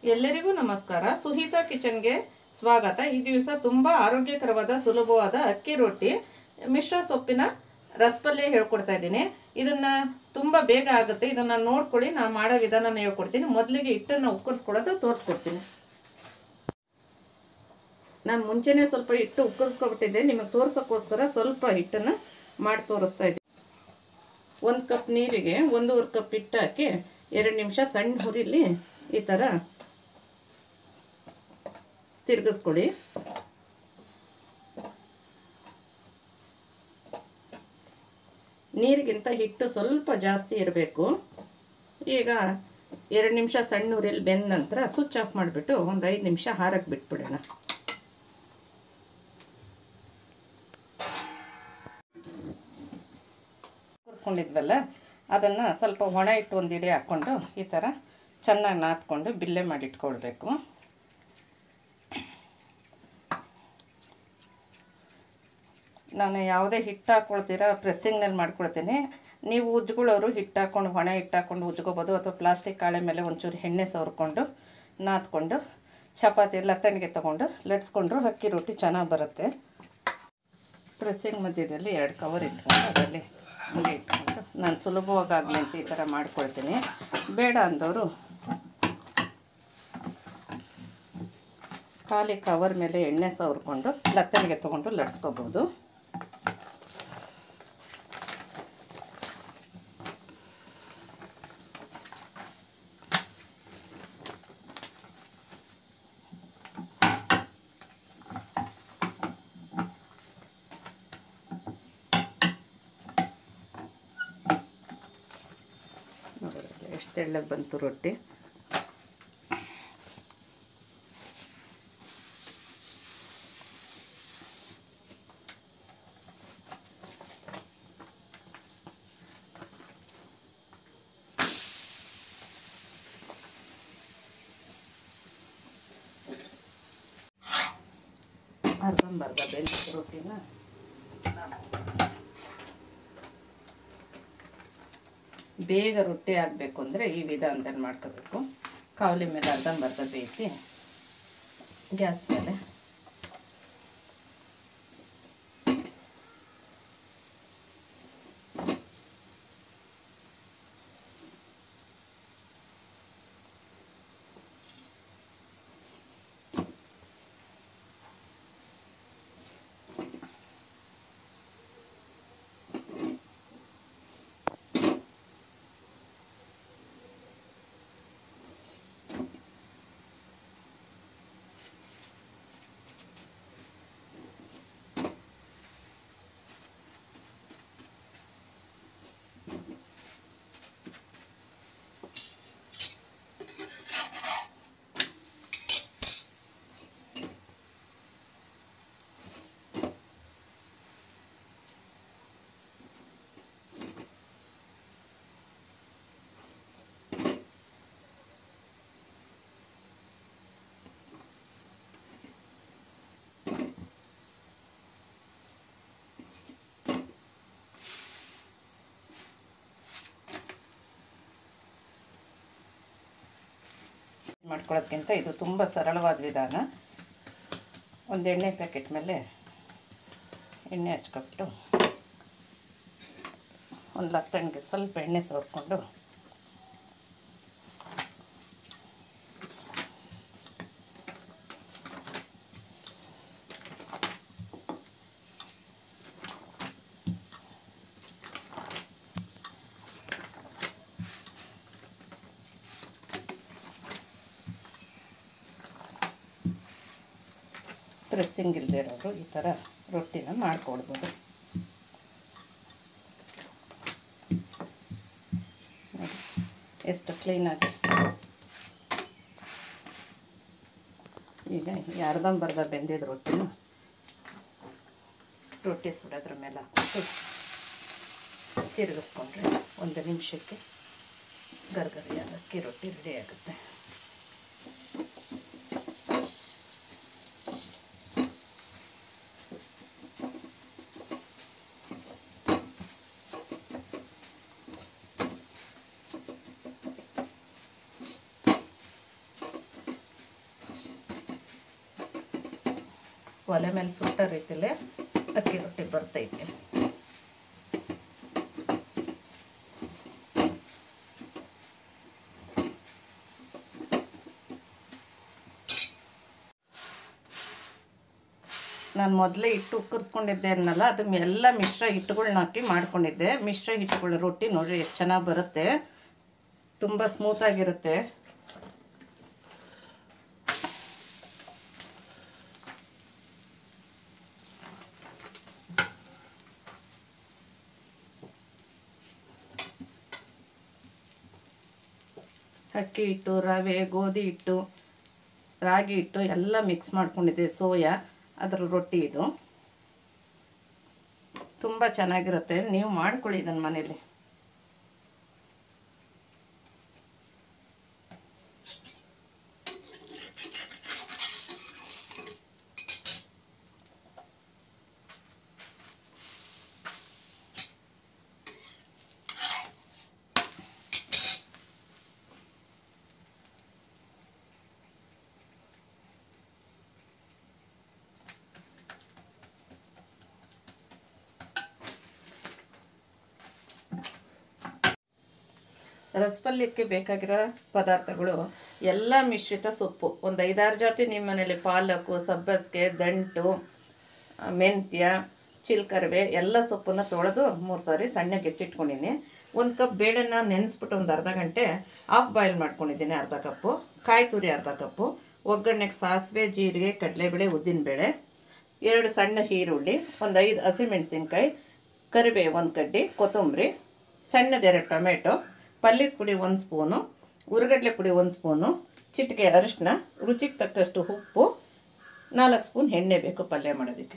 ಎಲ್ಲರಿಗೂ ನಮಸ್ಕಾರ ಸುಹಿತಾ ಕಿಚನ್ಗೆ ಸ್ವಾಗತ ಈ ದಿವಸ ತುಂಬ ಆರೋಗ್ಯಕರವಾದ ಸುಲಭವಾದ ಅಕ್ಕಿ ರೊಟ್ಟಿ ಮಿಶ್ರ ಸೊಪ್ಪಿನ ರಸಪಲ್ಯ ಹೇಳ್ಕೊಡ್ತಾ ಇದ್ದೀನಿ ಇದನ್ನ ತುಂಬ ಬೇಗ ಆಗುತ್ತೆ ಇದನ್ನ ನೋಡ್ಕೊಳ್ಳಿ ನಾನು ಮಾಡೋ ವಿಧಾನನ ಹೇಳ್ಕೊಡ್ತೀನಿ ಮೊದಲಿಗೆ ಹಿಟ್ಟನ್ನು ಉಕ್ಕರಿಸ್ಕೊಳ್ಳೋದು ತೋರಿಸ್ಕೊಡ್ತೀನಿ ನಾನು ಮುಂಚೆನೇ ಸ್ವಲ್ಪ ಹಿಟ್ಟು ಉಕ್ಕರಿಸ್ಕೊಬಿಟ್ಟಿದ್ದೆ ನಿಮಗೆ ತೋರ್ಸೋಕ್ಕೋಸ್ಕರ ಸ್ವಲ್ಪ ಹಿಟ್ಟನ್ನು ಮಾಡಿ ತೋರಿಸ್ತಾ ಇದ್ದೀನಿ ಒಂದು ಕಪ್ ನೀರಿಗೆ ಒಂದೂವರೆ ಕಪ್ ಹಿಟ್ಟು ಹಾಕಿ ಎರಡು ನಿಮಿಷ ಸಣ್ಣ ಹುರಿಲಿ ಈ ಥರ ತಿರುಗಿಸ್ಕೊಡಿ ನೀರಿಗಿಂತ ಹಿಟ್ಟು ಸ್ವಲ್ಪ ಜಾಸ್ತಿ ಇರಬೇಕು ಈಗ ಎರಡು ನಿಮಿಷ ಸಣ್ಣ ಉರಿಯಲ್ಲಿ ಬೆಂದ ನಂತರ ಸ್ವಿಚ್ ಆಫ್ ಮಾಡಿಬಿಟ್ಟು ಒಂದು ಐದು ನಿಮಿಷ ಹಾರಕ್ಕೆ ಬಿಟ್ಬಿಡೋಣ ಕೂರಿಸ್ಕೊಂಡಿದ್ವಲ್ಲ ಅದನ್ನು ಸ್ವಲ್ಪ ಒಣ ಇಟ್ಟು ಒಂದು ಇಡಿ ಹಾಕ್ಕೊಂಡು ಈ ಥರ ಚೆನ್ನಾಗಿ ನಾದ್ಕೊಂಡು ಬಿಲ್ಲೆ ಮಾಡಿಟ್ಕೊಳ್ಬೇಕು ನಾನು ಯಾವುದೇ ಹಿಟ್ಟು ಹಾಕ್ಕೊಳ್ತೀರಾ ಪ್ರೆಸ್ಸಿಂಗ್ನಲ್ಲಿ ಮಾಡ್ಕೊಳ್ತೀನಿ ನೀವು ಉಜ್ಕೊಳ್ಳೋರು ಹಿಟ್ಟು ಹಾಕ್ಕೊಂಡು ಹೊಣ ಹಿಟ್ಟು ಹಾಕ್ಕೊಂಡು ಉಜ್ಕೋಬೋದು ಅಥವಾ ಪ್ಲಾಸ್ಟಿಕ್ ಹಾಳೆ ಮೇಲೆ ಒಂಚೂರು ಎಣ್ಣೆ ಸವರ್ಕೊಂಡು ನಾದ್ಕೊಂಡು ಚಪಾತಿ ಲತ್ತಣಿಗೆ ತೊಗೊಂಡು ಲಟ್ಸ್ಕೊಂಡ್ರು ಅಕ್ಕಿ ರೊಟ್ಟಿ ಚೆನ್ನಾಗಿ ಬರುತ್ತೆ ಪ್ರೆಸ್ಸಿಂಗ್ ಮಧ್ಯದಲ್ಲಿ ಎರಡು ಕವರ್ ಇಟ್ಕೊಂಡು ಅದರಲ್ಲಿ ಹಂಗೆ ಇಟ್ಕೊಂಡು ನಾನು ಸುಲಭವಾಗಿ ಆಗಲಿ ಅಂತ ಈ ಥರ ಮಾಡ್ಕೊಳ್ತೀನಿ ಬೇಡ ಅಂದವರು ಖಾಲಿ ಕವರ್ ಮೇಲೆ ಎಣ್ಣೆ ಸವರ್ಕೊಂಡು ಲತ್ತಣಿಗೆ ತೊಗೊಂಡು ಲಟ್ಸ್ಕೊಬೋದು ನೋಡಿದ್ರೆ ಎಷ್ಟು ತೆಳ್ಳಗೆ ಬಂತು ರೊಟ್ಟಿ ಅರ್ಧಂಬರ್ಧ ಬೆಂದ ರೊಟ್ಟಿನ ಬೇಗ ರೊಟ್ಟಿ ಆಗಬೇಕು ಅಂದರೆ ಈ ವಿಧಾನದಲ್ಲಿ ಮಾಡ್ಕೋಬೇಕು ಕಾವಲಿ ಮೇಲೆ ಅರ್ಧಂಬರ್ಧ ಬೇಯಿಸಿ ಗ್ಯಾಸ್ ಮೇಲೆ ಮಾಡ್ಕೊಳ್ಳೋದ್ಕಿಂತ ಇದು ತುಂಬ ಸರಳವಾದ ವಿಧಾನ ಒಂದು ಎಣ್ಣೆ ಪ್ಯಾಕೆಟ್ ಮೇಲೆ ಎಣ್ಣೆ ಹಚ್ಕೊಬಿಟ್ಟು ಒಂದು ಲತ್ತಣಿಗೆ ಸ್ವಲ್ಪ ಎಣ್ಣೆ ಸವರ್ಕೊಂಡು ಪ್ರೆಸ್ಸಿಂಗ್ ಇಲ್ಲದೆ ಇರೋರು ಈ ಥರ ರೊಟ್ಟಿನ ಮಾಡ್ಕೊಳ್ಬೋದು ನೋಡಿ, ಎಷ್ಟು ಕ್ಲೀನಾಗಿ ಈಗ ಈ ಅರ್ಧಂಬರ್ಧ ಬೆಂದಿದ್ದ ರೊಟ್ಟಿನ ರೊಟ್ಟಿ ಸುಡೋದ್ರ ಮೇಲೆ ಹಾಕ್ಬಿಟ್ಟು ತಿರುಗಿಸ್ಕೊಂಡ್ರೆ ಒಂದು ನಿಮಿಷಕ್ಕೆ ಗರ್ಗರಿಯಾದ ಅಕ್ಕಿ ರೊಟ್ಟಿ ರೆಡಿ ಆಗುತ್ತೆ ಒಲೆ ಮೇಲೆ ಸುಟ್ಟ ರೀತಿಲೇ ಅಕ್ಕಿ ರೊಟ್ಟಿ ಬರ್ತೈತೆ ನಾನು ಮೊದಲೇ ಹಿಟ್ಟು ಉಕ್ಕರಿಸ್ಕೊಂಡಿದ್ದೆ ಅನ್ನಲ್ಲ ಅದು ಎಲ್ಲ ಮಿಶ್ರ ಹಿಟ್ಟುಗಳ್ನ ಹಾಕಿ ಮಾಡ್ಕೊಂಡಿದ್ದೆ ಮಿಶ್ರ ಹಿಟ್ಟುಗಳ ರೊಟ್ಟಿ ನೋಡ್ರಿ ಎಷ್ಟು ಚೆನ್ನಾಗಿ ಬರುತ್ತೆ ತುಂಬ ಸ್ಮೂತಾಗಿರುತ್ತೆ ಅಕ್ಕಿ ಹಿಟ್ಟು ರವೆ ಗೋಧಿ ಹಿಟ್ಟು ರಾಗಿ ಹಿಟ್ಟು ಎಲ್ಲ ಮಿಕ್ಸ್ ಮಾಡ್ಕೊಂಡಿದ್ದೆ ಸೋಯಾ ಅದರ ರೊಟ್ಟಿ ಇದು ತುಂಬ ಚೆನ್ನಾಗಿರುತ್ತೆ ನೀವು ಮಾಡ್ಕೊಳ್ಳಿ ಇದನ್ನು ಮನೇಲಿ ರಸಪಲ್ಯಕ್ಕೆ ಬೇಕಾಗಿರೋ ಪದಾರ್ಥಗಳು ಎಲ್ಲ ಮಿಶ್ರಿತ ಸೊಪ್ಪು ಒಂದು ಐದಾರು ಜಾತಿ ನಿಮ್ಮ ಮನೇಲಿ ಪಾಲಕು ಸಬ್ಬಸಿಗೆ ದಂಟು ಆ, ಮೆಂತ್ಯ ಚಿಲ್ಕರವೆ ಎಲ್ಲ ಸೊಪ್ಪನ್ನು ತೊಳೆದು ಮೂರು ಸಾರಿ ಸಣ್ಣಗೆ ಹೆಚ್ಚಿಟ್ಕೊಂಡಿನಿ ಒಂದು ಕಪ್ ಬೇಳೆನ ನೆನೆಸ್ಬಿಟ್ಟು ಒಂದು ಅರ್ಧ ಗಂಟೆ ಆಫ್ ಬಾಯ್ಲ್ ಮಾಡ್ಕೊಂಡಿದ್ದೀನಿ ಅರ್ಧ ಕಪ್ಪು ಕಾಯಿ ತುರಿ ಅರ್ಧ ಕಪ್ಪು ಒಗ್ಗರಣೆಗೆ ಸಾಸಿವೆ ಜೀರಿಗೆ ಕಡಲೆಬೇಳೆ ಉದ್ದಿನಬೇಳೆ ಎರಡು ಸಣ್ಣ ಈರುಳ್ಳಿ ಒಂದು ಐದು ಹಸಿಮೆಣಸಿನ್ಕಾಯಿ ಕರಿಬೇವು ಒಂದು ಕಡ್ಡಿ ಕೊತ್ತಂಬರಿ ಸಣ್ಣದೆರಡು ಟೊಮೆಟೊ ಪಲ್ಯದ ಪುಡಿ ಒಂದು ಸ್ಪೂನು ಉರುಗಡ್ಲೆ ಪುಡಿ ಒಂದು ಸ್ಪೂನು ಚಿಟಿಕೆ ಅರಿಶಿನ ರುಚಿಗೆ ತಕ್ಕಷ್ಟು ಉಪ್ಪು ನಾಲ್ಕು ಸ್ಪೂನ್ ಎಣ್ಣೆ ಬೇಕು ಪಲ್ಯ ಮಾಡೋದಕ್ಕೆ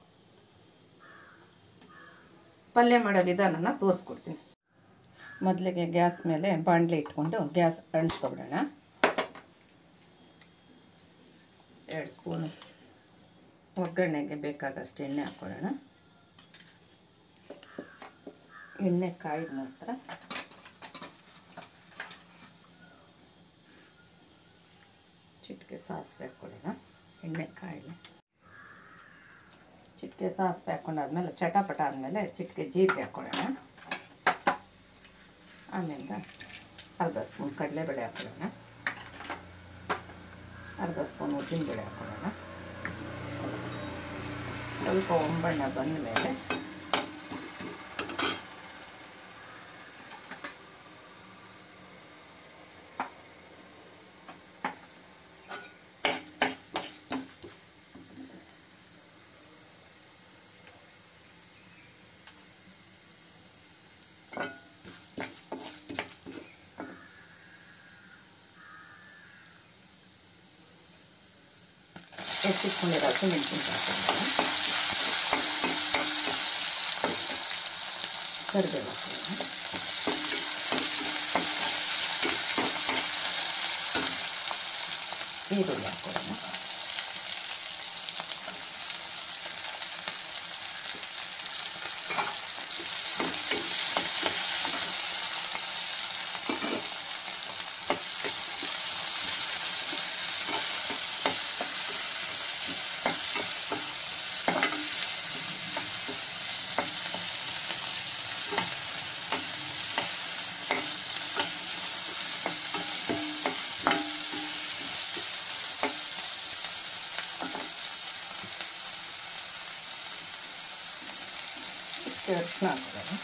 ಪಲ್ಯ ಮಾಡೋ ವಿಧಾನನ ತೋರಿಸ್ಕೊಡ್ತೀನಿ ಮೊದಲಿಗೆ ಗ್ಯಾಸ್ ಮೇಲೆ ಬಾಣಲೆ ಇಟ್ಕೊಂಡು ಗ್ಯಾಸ್ ಅಂಟಿಸ್ಕೊಬಿಡೋಣ ಎರಡು ಸ್ಪೂನು ಒಗ್ಗರಣೆಗೆ ಬೇಕಾದಷ್ಟು ಎಣ್ಣೆ ಹಾಕ್ಕೊಳ್ಳೋಣ ಎಣ್ಣೆ ಕಾಯಿದ ನಂತರ ಚಿಟಿಕೆ ಸಾಸಿವೆ ಹಾಕ್ಕೊಳ್ಳೋಣ ಎಣ್ಣೆ ಕಾಯಿಲೆ ಚಿಟಿಕೆ ಸಾಸಿವೆ ಹಾಕ್ಕೊಂಡಾದ್ಮೇಲೆ ಚಟಪಟ ಆದಮೇಲೆ ಚಿಟಿಕೆ ಜೀರಿಗೆ ಹಾಕ್ಕೊಳ್ಳೋಣ ಆಮೇಲೆ ಅರ್ಧ ಸ್ಪೂನ್ ಕಡಲೆಬೇಳೆ ಹಾಕ್ಕೊಳ್ಳೋಣ ಅರ್ಧ ಸ್ಪೂನ್ ಉದ್ದಿನಬೇಳೆ ಹಾಕ್ಕೊಳ್ಳೋಣ ಸ್ವಲ್ಪ ಒಂಬಣ್ಣ ಬಂದ ಮೇಲೆ ಹೆಚ್ಚಿಟ್ಕೊಂಡಿರೋ ಹಸಿಮೆಣಸಿನ್ಕಾಯಿ ಹಾಕೋಣ ಕರಿಬೇವು ಹಾಕೋಣ ಈರುಳ್ಳಿ ಹಾಕೋಣ ಚಿಟಿಕೆ ಅರಿಶಿನ ಹಾಕೊಳ್ಳೋಣ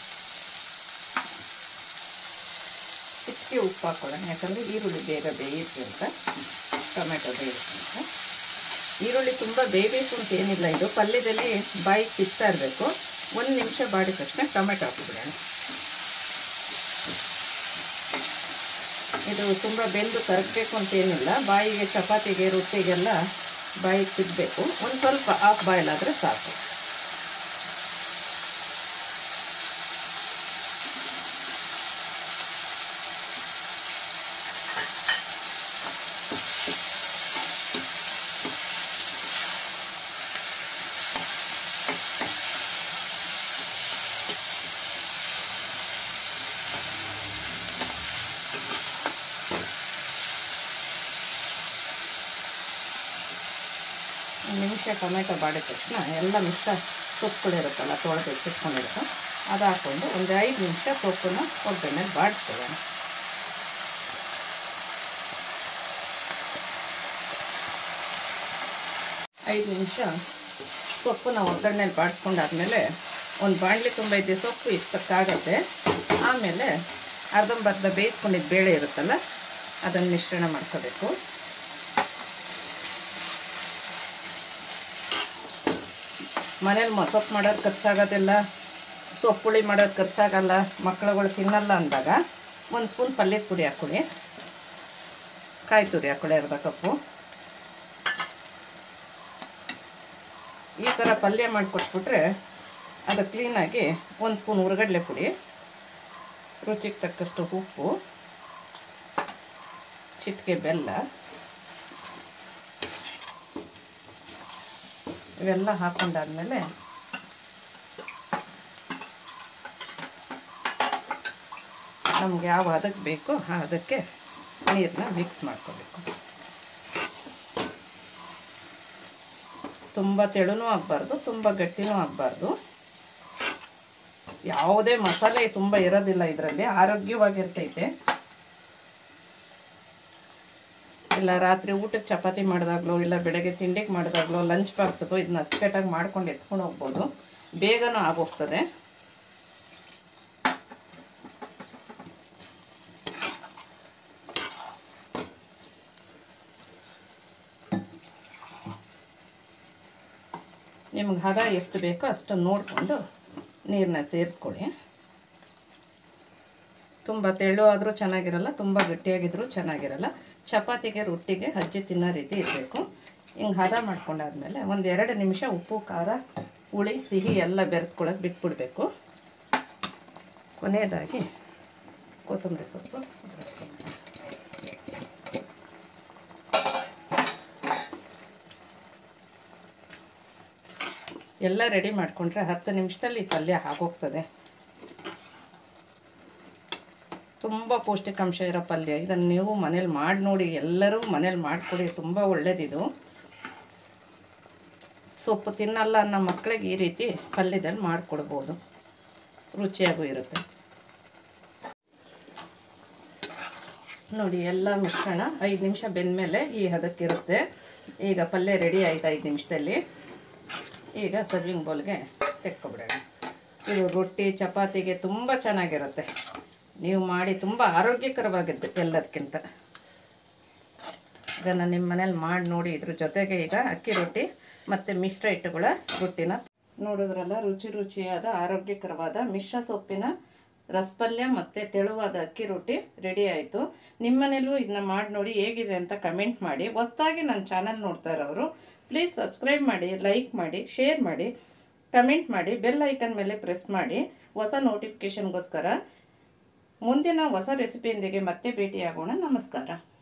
ಚಿಟಿಕೆ ಉಪ್ಪು ಹಾಕೊಳ್ಳೋಣ ಯಾಕಂದರೆ ಈರುಳ್ಳಿ ಬೇಗ ಬೇಯುತ್ತೆ ಅಂತ ಟೊಮೆಟೊ ಬೇಯುತ್ತೆ ಅಂತ ಈರುಳ್ಳಿ ತುಂಬ ಬೇಯಬೇಕು ಅಂತ ಏನಿಲ್ಲ ಇದು ಪಲ್ಯದಲ್ಲಿ ಬಾಯಿ ಸಿಗ್ತಾ ಇರಬೇಕು ಒಂದು ನಿಮಿಷ ಬಾಡಿದ ತಕ್ಷಣ ಟೊಮೆಟೊ ಹಾಕಿಬಿಡೋಣ ಇದು ತುಂಬ ಬೆಂದು ಕರಗಬೇಕು ಅಂತ ಏನಿಲ್ಲ ಬಾಯಿಗೆ ಚಪಾತಿಗೆ ರೊಟ್ಟಿಗೆಲ್ಲ ಬಾಯಿಗೆ ಸಿಗಬೇಕು ಒಂದು ಸ್ವಲ್ಪ ಹಾಫ್ ಬಾಯ್ಲ್ ಆದರೆ ಸಾಕು ಒಂದು ನಿಮಿಷ ಟೊಮೆಟೊ ಬಾಡಿದ ತಕ್ಷಣ ಎಲ್ಲ ಮಿಶ್ರ ಸೊಪ್ಪುಗಳಿರುತ್ತಲ್ಲ ತೊಳೆದು ಇಟ್ಕೊಂಡಿರುತ್ತೆ ಅದು ಹಾಕ್ಕೊಂಡು ಒಂದು ಐದು ನಿಮಿಷ ಸೊಪ್ಪನ್ನ ಒಗ್ಗರಣೆಲಿ ಬಾಡಿಸ್ಕೊಳ್ಳೋಣ ಐದು ನಿಮಿಷ ಸೊಪ್ಪನ್ನ ಒಗ್ಗರಣೆಲಿ ಬಾಡಿಸ್ಕೊಂಡಾದ್ಮೇಲೆ ಒಂದು ಬಾಣಲಿ ತುಂಬ ಇದ್ದೆ ಸೊಪ್ಪು ಇಷ್ಟಕ್ಕಾಗತ್ತೆ ಆಮೇಲೆ ಅರ್ಧಂಬರ್ಧ ಬೇಯಿಸ್ಕೊಂಡಿದ್ದು ಬೇಳೆ ಇರುತ್ತಲ್ಲ ಅದನ್ನು ಮಿಶ್ರಣ ಮಾಡ್ಕೋಬೇಕು ಮನೇಲಿ ಮೊಸಪ್ಪು ಮಾಡೋದು ಖರ್ಚಾಗೋದಿಲ್ಲ ಸೊಪ್ಪುಳಿ ಮಾಡೋದು ಖರ್ಚಾಗಲ್ಲ ಮಕ್ಳುಗಳು ತಿನ್ನಲ್ಲ ಅಂದಾಗ ಒಂದು ಸ್ಪೂನ್ ಪಲ್ಯದ ಪುಡಿ ಹಾಕ್ಕೊಳ್ಳಿ ಕಾಯಿ ತುರಿ ಹಾಕ್ಕೊಳ್ಳಿ ಅರ್ಧ ಕಪ್ಪು ಈ ಥರ ಪಲ್ಯ ಮಾಡಿಕೊಟ್ಬಿಟ್ರೆ ಅದು ಕ್ಲೀನಾಗಿ ಒಂದು ಸ್ಪೂನ್ ಹುರ್ಗಡ್ಲೆ ಪುಡಿ ರುಚಿಗೆ ತಕ್ಕಷ್ಟು ಉಪ್ಪು ಚಿಟಿಕೆ ಬೆಲ್ಲ ಇವೆಲ್ಲ ಹಾಕೊಂಡಾದ್ಮೇಲೆ ನಮ್ಗೆ ಯಾವ ಹದಕ್ಕೆ ಬೇಕೋ ಆ ಹದಕ್ಕೆ ನೀರನ್ನ ಮಿಕ್ಸ್ ಮಾಡ್ಕೋಬೇಕು ತುಂಬ ತೆಳುನೂ ಆಗಬಾರ್ದು ತುಂಬ ಗಟ್ಟಿನೂ ಆಗಬಾರ್ದು ಯಾವುದೇ ಮಸಾಲೆ ತುಂಬ ಇರೋದಿಲ್ಲ ಇದರಲ್ಲಿ ಆರೋಗ್ಯವಾಗಿರ್ತೈತೆ ಇಲ್ಲ ರಾತ್ರಿ ಊಟಕ್ಕೆ ಚಪಾತಿ ಮಾಡಿದಾಗ್ಲೋ ಇಲ್ಲ ಬೆಳಗ್ಗೆ ತಿಂಡಿಗೆ ಮಾಡಿದಾಗ್ಲೋ ಲಂಚ್ ಬಾಕ್ಸ್ಗೋ ಇದನ್ನ ಅಚ್ಚುಕಟ್ಟಾಗಿ ಮಾಡ್ಕೊಂಡು ಎತ್ಕೊಂಡು ಹೋಗ್ಬೋದು ಬೇಗನೂ ಆಗೋಗ್ತದೆ ನಿಮ್ಗೆ ಹದ ಎಷ್ಟು ಬೇಕೋ ಅಷ್ಟು ನೋಡಿಕೊಂಡು ನೀರನ್ನ ಸೇರಿಸ್ಕೊಳ್ಳಿ ತುಂಬ ತೆಳು ಆದರೂ ಚೆನ್ನಾಗಿರಲ್ಲ ತುಂಬ ಗಟ್ಟಿಯಾಗಿದ್ರೂ ಚೆನ್ನಾಗಿರಲ್ಲ ಚಪಾತಿಗೆ ರೊಟ್ಟಿಗೆ ಹಜ್ಜಿ ತಿನ್ನೋ ರೀತಿ ಇರಬೇಕು ಹಿಂಗೆ ಹದ ಮಾಡ್ಕೊಂಡಾದ್ಮೇಲೆ ಒಂದು ಎರಡು ನಿಮಿಷ ಉಪ್ಪು ಖಾರ ಹುಳಿ ಸಿಹಿ ಎಲ್ಲ ಬೆರೆತ್ಕೊಳ್ಳೋಕೆ ಬಿಟ್ಬಿಡ್ಬೇಕು ಕೊನೆಯದಾಗಿ ಕೊತ್ತಂಬರಿ ಸೊಪ್ಪು ಬಳಸ್ತೀನಿ ಎಲ್ಲ ರೆಡಿ ಮಾಡಿಕೊಂಡ್ರೆ ಹತ್ತು ನಿಮಿಷದಲ್ಲಿ ಈ ಪಲ್ಯ ಆಗೋಗ್ತದೆ ತುಂಬ ಪೌಷ್ಟಿಕಾಂಶ ಇರೋ ಪಲ್ಯ ಇದನ್ನು ನೀವು ಮನೇಲಿ ಮಾಡಿ ನೋಡಿ ಎಲ್ಲರೂ ಮನೇಲಿ ಮಾಡಿಕೊಡಿ ತುಂಬ ಒಳ್ಳೇದಿದು ಸೊಪ್ಪು ತಿನ್ನಲ್ಲ ಅನ್ನೋ ಮಕ್ಕಳಿಗೆ ಈ ರೀತಿ ಪಲ್ಯದಲ್ಲಿ ಮಾಡಿಕೊಡ್ಬೋದು ರುಚಿಯಾಗೂ ಇರುತ್ತೆ ನೋಡಿ ಎಲ್ಲ ಮಿಶ್ರಣ ಐದು ನಿಮಿಷ ಬೆಂದಮೇಲೆ ಈ ಹದಕ್ಕಿರುತ್ತೆ ಈಗ ಪಲ್ಯ ರೆಡಿ ಆಯ್ತು ಐದು ನಿಮಿಷದಲ್ಲಿ ಈಗ ಸರ್ವಿಂಗ್ ಬೌಲ್ಗೆ ತೆಕ್ಕೊಬಿಡೋಣ ಇದು ರೊಟ್ಟಿ ಚಪಾತಿಗೆ ತುಂಬ ಚೆನ್ನಾಗಿರುತ್ತೆ ನೀವು ಮಾಡಿ ತುಂಬ ಆರೋಗ್ಯಕರವಾಗಿರುತ್ತೆ ಎಲ್ಲದಕ್ಕಿಂತ ಇದನ್ನು ನಿಮ್ಮ ಮನೇಲಿ ಮಾಡಿ ನೋಡಿ ಇದ್ರ ಜೊತೆಗೆ ಈಗ ಅಕ್ಕಿ ರೊಟ್ಟಿ ಮತ್ತು ಮಿಶ್ರ ಹಿಟ್ಟುಗಳ ರೊಟ್ಟಿನ ನೋಡಿದ್ರಲ್ಲ ರುಚಿ ರುಚಿಯಾದ ಆರೋಗ್ಯಕರವಾದ ಮಿಶ್ರ ಸೊಪ್ಪಿನ ರಸಪಲ್ಯ ಮತ್ತು ತೆಳುವಾದ ಅಕ್ಕಿ ರೊಟ್ಟಿ ರೆಡಿ ಆಯಿತು ನಿಮ್ಮನೇಲೂ ಇದನ್ನ ಮಾಡಿ ನೋಡಿ ಹೇಗಿದೆ ಅಂತ ಕಮೆಂಟ್ ಮಾಡಿ ಹೊಸ್ದಾಗಿ ನನ್ನ ಚಾನಲ್ ನೋಡ್ತಾ ಇರೋರು ಪ್ಲೀಸ್ ಸಬ್ಸ್ಕ್ರೈಬ್ ಮಾಡಿ ಲೈಕ್ ಮಾಡಿ ಶೇರ್ ಮಾಡಿ ಕಮೆಂಟ್ ಮಾಡಿ ಬೆಲ್ ಐಕನ್ ಮೇಲೆ ಪ್ರೆಸ್ ಮಾಡಿ ಹೊಸ ನೋಟಿಫಿಕೇಷನ್ಗೋಸ್ಕರ ಮುಂದಿನ ಹೊಸ ರೆಸಿಪಿಯೊಂದಿಗೆ ಮತ್ತೆ ಭೇಟಿಯಾಗೋಣ ನಮಸ್ಕಾರ